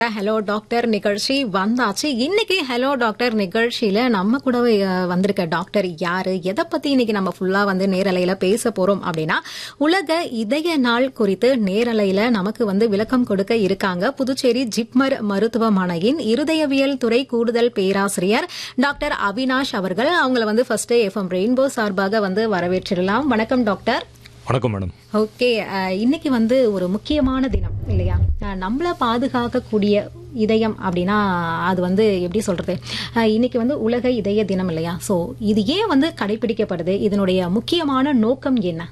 hello doctor நிகழ்ச்சி வந்தாச்சு இன்னைக்கு ஹலோ டாக்டர் நிகழ்ச்சியில நம்ம கூட அஹ், வந்திருக்க டாக்டர் யாரு எதை பத்தி இன்னைக்கு நம்ம ஃபுல்லா வந்து நேரலையில பேச போறோம் அப்படின்னா உலக இதய நாள் குறித்து நேரலையில நமக்கு வந்து விளக்கம் கொடுக்க இருக்காங்க புதுச்சேரி ஜிப்மர் மருத்துவமனையின் இருதயவியல் துறை கூடுதல் பேராசிரியர் டாக்டர் அவினாஷ் அவர்கள் அவங்கள வந்து ஃபர்ஸ்ட் எஃப்எம் ரெயின்போ சார்பாக வந்து வரவேற்றிடலாம் வணக்கம் டாக்டர் வணக்கம் மேடம் ஓகே அஹ், இன்னைக்கு வந்து ஒரு முக்கியமான தினம் இல்லையா அஹ், நம்மள பாதுகாக்கக்கூடிய இதயம் அப்படின்னா அது வந்து எப்படி சொல்றது அஹ், இன்னைக்கு வந்து உலக இதய தினம் இல்லையா சோ இது ஏன் வந்து கடைபிடிக்கப்படுது இதனுடைய முக்கியமான நோக்கம் என்ன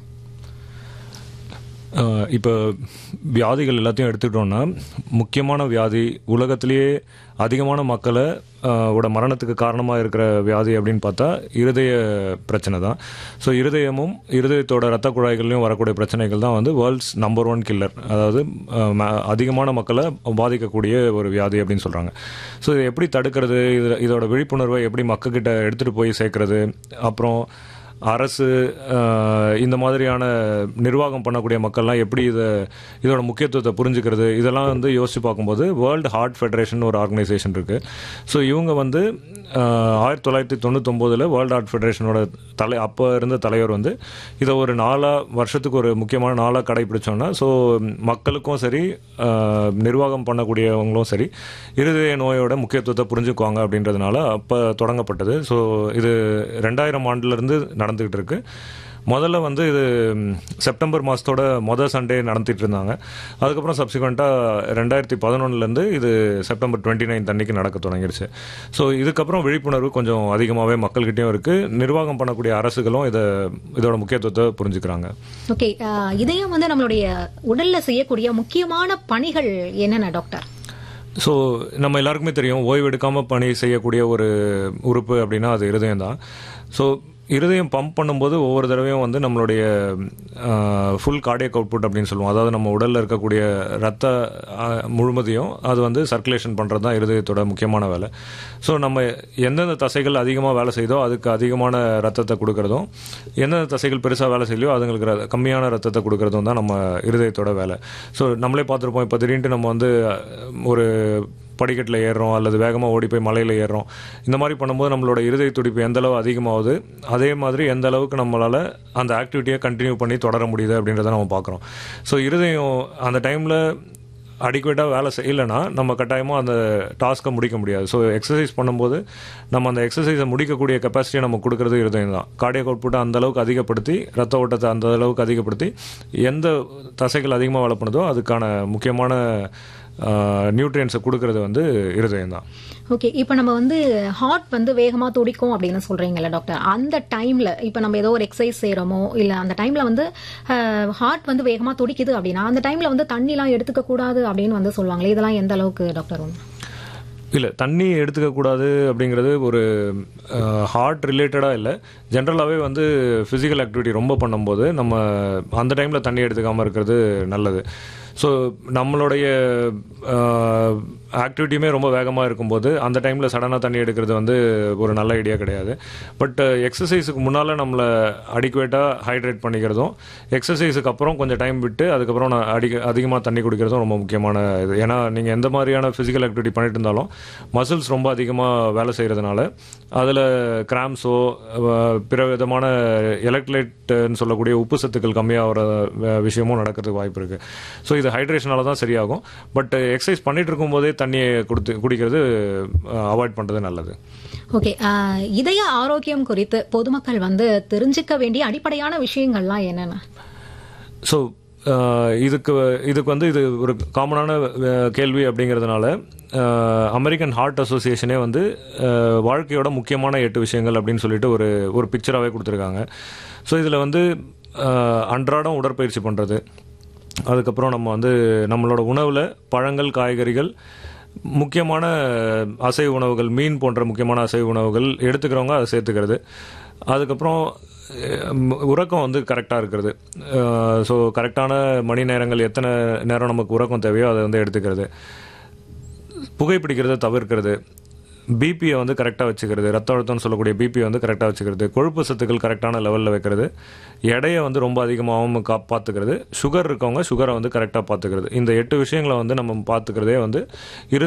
அஹ், இப்போ வியாதிகள் எல்லாத்தையும் எடுத்துக்கிட்டோம்னா முக்கியமான வியாதி உலகத்திலேயே அதிகமான மக்களை அஹ், ஓட மரணத்துக்கு காரணமாக இருக்கிற வியாதி அப்படின்னு பார்த்தா இருதய பிரச்சனை தான் ஸோ இருதயமும் இருதயத்தோட ரத்த குழாய்கள்லையும் வரக்கூடிய பிரச்சனைகள் தான் வந்து வேர்ல்ட்ஸ் நம்பர் ஒன் கில்லர் அதாவது அஹ், ம- அதிகமான மக்களை பாதிக்கக்கூடிய ஒரு வியாதி அப்படின்னு சொல்கிறாங்க ஸோ இதை எப்படி தடுக்கிறது இது இதோட விழிப்புணர்வை எப்படி மக்கள்கிட்ட எடுத்துகிட்டு போய் சேர்க்கறது அப்புறம் அரசு அஹ், இந்த மாதிரியான நிர்வாகம் பண்ணக்கூடிய மக்கள்லாம் எப்படி இதை இதோட முக்கியத்துவத்தை புரிஞ்சுக்கிறது இதெல்லாம் வந்து யோசிச்சு பார்க்கும்போது வேர்ல்டு ஹார்ட் ஃபெடரேஷன் ஒரு ஆர்கனைசேஷன் இருக்கு ஸோ இவங்க வந்து அஹ், ஆயிரத்தி தொள்ளாயிரத்தி தொண்ணூத்தொம்போதில் வேர்ல்டு ஹார்ட் ஃபெடரேஷனோட தலை அப்போ இருந்த தலைவர் வந்து இதை ஒரு நாளா வருஷத்துக்கு ஒரு முக்கியமான நாளாக கடைபிடிச்சோன்னா ஸோ மக்களுக்கும் சரி அஹ், நிர்வாகம் பண்ணக்கூடியவங்களும் சரி இருதய நோயோட முக்கியத்துவத்தை புரிஞ்சுக்குவாங்க அப்படின்றதுனால அப்போ தொடங்கப்பட்டது ஸோ இது ரெண்டாயிரம் ஆண்டுலேருந்து நடந்துகிட்டு இருக்கு முதல்ல வந்து இது ம், செப்டம்பர் மாதத்தோட மொதல் சண்டே நடத்திட்டு இருந்தாங்க அதுக்கப்புறம் சப்சிக்வெண்ட்டாக ரெண்டாயிரத்தி பதினொன்னுலேருந்து இது செப்டம்பர் டுவெண்ட்டி நைன் அன்னைக்கு நடக்க தொடங்கிருச்சு ஸோ இதுக்கப்புறம் விழிப்புணர்வு கொஞ்சம் அதிகமாகவே மக்கள்கிட்டயும் இருக்குது நிர்வாகம் பண்ணக்கூடிய அரசுகளும் இதை இதோட முக்கியத்துவத்தை புரிஞ்சுக்கிறாங்க ஓகே அஹ், இதயம் வந்து நம்மளுடைய உடல்ல செய்யக்கூடிய முக்கியமான பணிகள் என்னென்ன டாக்டர் ஸோ நம்ம எல்லாருக்குமே தெரியும் ஓய்வு எடுக்காம பணி செய்யக்கூடிய ஒரு உறுப்பு அப்படின்னா அது இருதயம் தான் ஸோ இருதயம் பம்ப் பண்ணும்போது ஒவ்வொரு தடவையும் வந்து நம்மளுடைய ஃபுல் கார்டியக் அவுட்புட் அப்படின்னு சொல்லுவோம் அதாவது நம்ம உடலில் இருக்கக்கூடிய ரத்த ஆஹ், முழுமதியும் அது வந்து சர்க்குலேஷன் பண்ணுறது தான் இருதயத்தோட முக்கியமான வேலை ஸோ நம்ம எந்தெந்த தசைகள் அதிகமாக வேலை செய்தோ அதுக்கு அதிகமான ரத்தத்தை கொடுக்கறதும் எந்தெந்த தசைகள் பெருசாக வேலை செய்யலையோ அதுங்களுக்கு ர- கம்மியான ரத்தத்தை கொடுக்கறதும் தான் நம்ம இருதயத்தோட வேலை ஸோ நம்மளே பார்த்துருப்போம் இப்போ திடீர்னு நம்ம வந்து அஹ், ஒரு படிக்கட்டில் ஏறுறோம் அல்லது வேகமாக ஓடி போய் மலையில் ஏறுறோம் இந்த மாதிரி பண்ணும்போது நம்மளோட இருதய துடிப்பு எந்த அளவு அதிகமாகுது அதே மாதிரி எந்த அளவுக்கு நம்மளால் அந்த ஆக்டிவிட்டியை கண்டினியூ பண்ணி தொடர முடியுது அப்படின்றத நம்ம பார்க்குறோம் ஸோ இருதயம் அந்த டைமில் அடிக்குவேட்டாக வேலை செய்யலைன்னா நம்ம கட்டாயமாக அந்த டாஸ்க்கை முடிக்க முடியாது ஸோ எக்ஸசைஸ் பண்ணும்போது நம்ம அந்த எக்ஸசைஸை முடிக்கக்கூடிய கெப்பாசிட்டியை நம்ம கொடுக்கறது இருதயம் தான் கார்டியக் அவுட்புட்டை அந்த அளவுக்கு அதிகப்படுத்தி ரத்த ஓட்டத்தை அந்த அளவுக்கு அதிகப்படுத்தி எந்த தசைகள் அதிகமாக வேலை பண்ணுதோ அதுக்கான முக்கியமான நியூட்ரியன்ஸை கொடுக்கறது வந்து இருதயம் தான் ஓகே இப்போ நம்ம வந்து ஹார்ட் வந்து வேகமா துடிக்கும் அப்படின்னு சொல்றீங்கல்ல டாக்டர் அந்த டைம்ல இப்போ நம்ம ஏதோ ஒரு எக்ஸசைஸ் செய்யறோமோ இல்ல அந்த டைம்ல வந்து ஹார்ட் வந்து வேகமா துடிக்குது அப்படின்னா அந்த டைம்ல வந்து தண்ணிலாம் எடுத்துக்க கூடாது அப்படின்னு வந்து சொல்லுவாங்களே இதெல்லாம் எந்த அளவுக்கு டாக்டர் உண்மை இல்லை தண்ணி எடுத்துக்க கூடாது அப்படிங்கிறது ஒரு ஹார்ட் ரிலேட்டடாக இல்லை ஜென்ரலாகவே வந்து ஃபிசிக்கல் ஆக்டிவிட்டி ரொம்ப பண்ணும்போது நம்ம அந்த டைமில் தண்ணி எடுத்துக்காமல் இருக்கிறது நல்லது ஸோ நம்மளுடைய ஆக்டிவிட்டியுமே ரொம்ப வேகமாக இருக்கும்போது அந்த டைமில் சடனாக தண்ணி எடுக்கிறது வந்து ஒரு நல்ல ஐடியா கிடையாது பட் எக்ஸசைஸுக்கு முன்னால் நம்மளை அடிக்குவேட்டாக ஹைட்ரேட் பண்ணிக்கிறதும் எக்ஸசைஸுக்கு அப்புறம் கொஞ்சம் டைம் விட்டு அதுக்கப்புறம் நான் அடிக்க அதிகமாக தண்ணி குடிக்கிறதும் ரொம்ப முக்கியமான இது ஏன்னா நீங்கள் எந்த மாதிரியான ஃபிசிக்கல் ஆக்டிவிட்டி பண்ணிட்டு இருந்தாலும் மசில்ஸ் ரொம்ப அதிகமாக வேலை செய்கிறதுனால அதில் கிராம்ஸோ பிற விதமான எலக்ட்ரைட்னு சொல்லக்கூடிய உப்பு சத்துக்கள் கம்மியாகிற விஷயமும் நடக்கிறதுக்கு வாய்ப்பு இருக்குது ஸோ இது ஹைட்ரேஷனால தான் சரியாகும் பட் எக்ஸசைஸ் பண்ணிட்டு இருக்கும்போதே தண்ணியை கொடுத்து குடிக்கிறது அவாய்ட் பண்ணுறது நல்லது ஓகே இதய ஆரோக்கியம் குறித்து பொதுமக்கள் வந்து தெரிஞ்சுக்க வேண்டிய அடிப்படையான விஷயங்கள்லாம் என்னென்ன ஸோ இதுக்கு இதுக்கு வந்து இது ஒரு காமனான அஹ், கேள்வி அப்படிங்கிறதுனால அமெரிக்கன் ஹார்ட் அசோசியேஷனே வந்து அஹ், வாழ்க்கையோட முக்கியமான எட்டு விஷயங்கள் அப்படின்னு சொல்லிட்டு ஒரு ஒரு பிக்சராகவே கொடுத்துருக்காங்க ஸோ இதில் வந்து அஹ், அன்றாடம் உடற்பயிற்சி பண்ணுறது அதுக்கப்புறம் நம்ம வந்து நம்மளோட உணவில் பழங்கள் காய்கறிகள் முக்கியமான அசைவ உணவுகள் மீன் போன்ற முக்கியமான அசைவ உணவுகள் எடுத்துக்கிறவங்க அதை சேர்த்துக்கிறது அதுக்கப்புறம் அஹ், உறக்கம் வந்து கரெக்டாக இருக்கிறது ஸோ கரெக்டான மணி நேரங்கள் எத்தனை நேரம் நமக்கு உறக்கம் தேவையோ அதை வந்து எடுத்துக்கிறது புகைப்பிடிக்கிறத தவிர்க்கிறது பிபியை வந்து கரெக்டாக வச்சுக்கிறது ரத்த அழுத்தம்னு சொல்லக்கூடிய பிபியை வந்து கரெக்டாக வச்சுக்கிறது கொழுப்பு சத்துக்கள் கரெக்டான லெவலில் வைக்கிறது எடையை வந்து ரொம்ப அதிகமாகவும் கா பார்த்துக்கிறது சுகர் இருக்கவங்க சுகரை வந்து கரெக்டாக பார்த்துக்கிறது இந்த எட்டு விஷயங்களை வந்து நம்ம பார்த்துக்கிறதே வந்து இரு